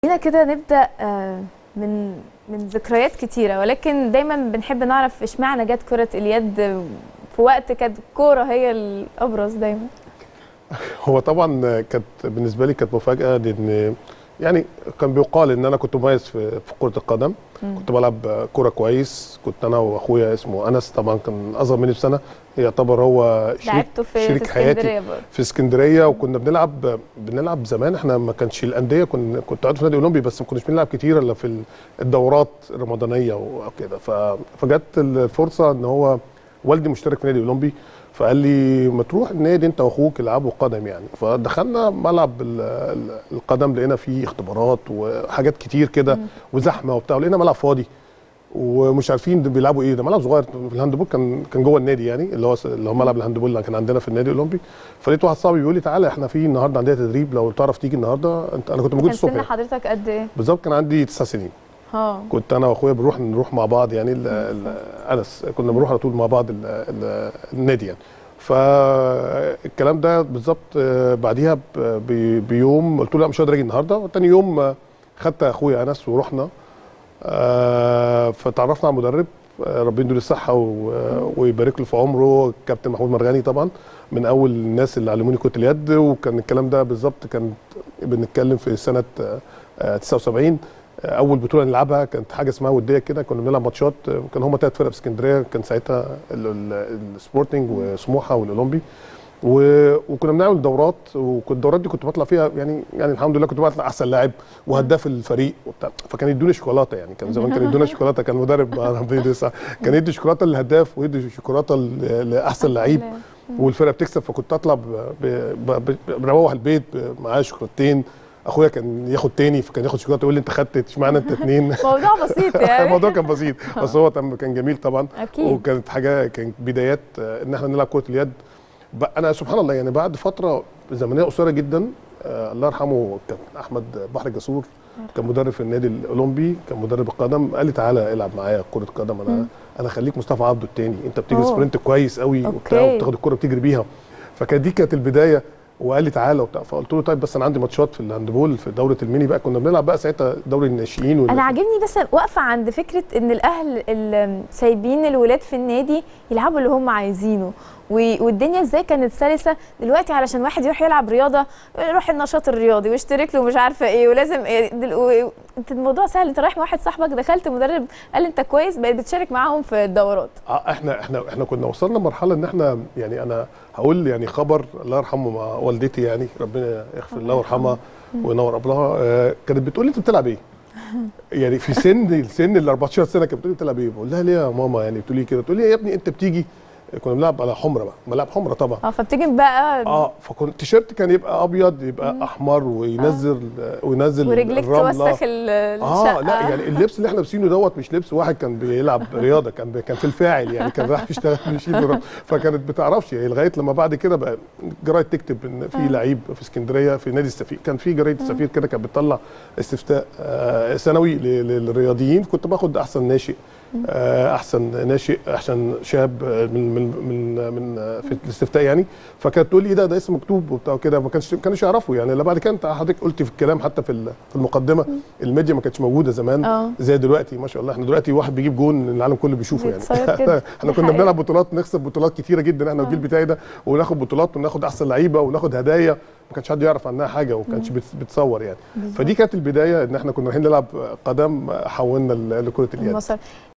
خلينا كده نبدا آه، من من ذكريات كتيره ولكن دايما بنحب نعرف اشمعنى جت كره اليد في وقت كانت الكوره هي الابرز دايما هو طبعا كانت بالنسبه لي كانت مفاجاه لان يعني كان بيقال ان انا كنت مميز في في كره القدم كنت بلعب كوره كويس كنت انا واخويا اسمه انس طبعا كان اصغر مني بسنه يعتبر هو شريك لعبته في شريك في حياتي اسكندريه برضه في اسكندريه وكنا بنلعب بنلعب زمان احنا ما كانش الانديه كن كنت قاعد في نادي اولمبي بس ما كناش بنلعب كتير الا في الدورات الرمضانيه وكده ف- فجت الفرصه ان هو والدي مشترك في نادي اولمبي فقال لي ما تروح النادي انت واخوك العبوا قدم يعني فدخلنا ملعب ال- ال- القدم لقينا فيه اختبارات وحاجات كتير كده وزحمه وبتاع ولقينا ملعب فاضي ومش عارفين ده بيلعبوا ايه ده ملعب صغير في الهاندبول كان كان جوه النادي يعني اللي هو اللي هو ملعب الهاندبول اللي كان عندنا في النادي الاولمبي فلقيت واحد صاحبي بيقول لي تعالى احنا في النهارده عندنا تدريب لو تعرف تيجي النهارده انت انا كنت موجود كان الصبح سن يعني. حضرتك قد ايه؟ بالظبط كان عندي تسع سنين اه كنت انا واخويا بنروح نروح مع بعض يعني ال- ال- انس كنا بنروح على طول مع بعض ال ال النادي يعني فالكلام ده بالظبط آه، بعديها ب- ب- بيوم قلت له لا مش هقدر اجي النهارده وتاني يوم آه، خدت اخويا انس ورحنا آه، فتعرفنا على مدرب آه، ربنا يديله الصحه و- ويبارك له في عمره كابتن محمود مرغني طبعا من اول الناس اللي علموني كره اليد وكان الكلام ده بالظبط كان بنتكلم في سنه آه، آه، 79 آه، اول بطوله نلعبها كانت حاجه اسمها وديه كده كنا بنلعب ماتشات آه، كان هما ثلاث فرق في اسكندريه كان ساعتها ال- ال- السبورتنج وسموحه والاولمبي و- وكنا بنعمل دورات وكنت الدورات دي كنت بطلع فيها يعني يعني الحمد لله كنت بطلع احسن لاعب وهداف الفريق وبتاع فكان يدوني شوكولاته يعني كان زمان كان يدونا شوكولاته كان المدرب ربنا يديه الصحة، كان يدي شوكولاته للهداف ويدي شوكولاته ل- لاحسن لعيب والفرقه بتكسب فكنت اطلع ب- ب- ب- بروح البيت ب- معايا شوكولاتتين اخويا كان ياخد تاني فكان ياخد شوكولاته يقول لي انت خدت اشمعنى انت اتنين موضوع بسيط يعني الموضوع كان بسيط بس هو تم- كان جميل طبعا اكيد وكانت حاجه كانت بدايات آه، ان احنا نلعب كره اليد ب- انا سبحان الله يعني بعد فتره زمنيه قصيره جدا آه الله يرحمه كان احمد بحر الجسور كان مدرب في النادي الاولمبي كان مدرب القدم قال لي تعالى العب معايا كره قدم انا مم. انا خليك مصطفى عبده التاني انت بتجري أوه. سبرنت كويس قوي وبتاع أوكي. وبتاخد الكره بتجري بيها فكانت دي كانت البدايه وقال لي تعالى وبتاع فقلت له طيب بس انا عندي ماتشات في الهاندبول في دوره الميني بقى كنا بنلعب بقى ساعتها دوري الناشئين وال- انا عاجبني بس واقفه عند فكره ان الاهل ال- سايبين الولاد في النادي يلعبوا اللي هم عايزينه و- والدنيا ازاي كانت سلسه دلوقتي علشان واحد يروح يلعب رياضه يروح النشاط الرياضي ويشترك له مش عارفه ايه ولازم إيه دل... و... انت الموضوع سهل انت رايح مع واحد صاحبك دخلت مدرب قال انت كويس بقيت بتشارك معاهم في الدورات اه احنا احنا احنا كنا وصلنا لمرحله ان احنا يعني انا هقول يعني خبر الله يرحمه مع والدتي يعني ربنا يغفر الله لها ويرحمها وينور قبرها آه كانت بتقول لي انت بتلعب ايه؟ يعني في سن سن ال 14 سنه كانت بتقول لي بتلعب ايه؟ بقول لها ليه يا ماما يعني بتقول لي كده تقول لي يا ابني انت بتيجي كنا بنلعب على حمره بقى ملاعب حمره طبعا اه فبتيجي بقى اه فكنت التيشيرت كان يبقى ابيض يبقى احمر وينزل وينزل ورجليك الرملة. توسخ ال- اه الشقه لا يعني اللبس اللي احنا لابسينه دوت مش لبس واحد كان بيلعب رياضه كان كان في الفاعل يعني كان رايح يشتغل يشيل الرمل. فكانت بتعرفش يعني لغايه لما بعد كده بقى جرايد تكتب ان في لعيب في اسكندريه في نادي السفير كان في جرايد السفير كده كانت بتطلع استفتاء آه سنوي ل- للرياضيين كنت باخد احسن ناشئ آه، احسن ناشئ احسن شاب آه، من من من من آه، في الاستفتاء يعني فكانت تقول لي ايه ده ده اسم مكتوب وبتاع كده ما كانش ما كانوش يعرفوا يعني لا بعد كده انت حضرتك قلت في الكلام حتى في ال- في المقدمه الميديا ما كانتش موجوده زمان اه زي دلوقتي ما شاء الله احنا دلوقتي واحد بيجيب جون العالم كله بيشوفه بيتصير يعني كده. احنا دي كنا حقيقة. بنلعب بطولات نكسب بطولات كتيره جدا احنا آه. والجيل بتاعي ده وناخد بطولات وناخد احسن لعيبه وناخد هدايا ما كانش حد يعرف عنها حاجه وما كانش بت- بتصور يعني بالظبط. فدي كانت البدايه ان احنا كنا رايحين نلعب قدم حولنا ل- لكره اليد المسار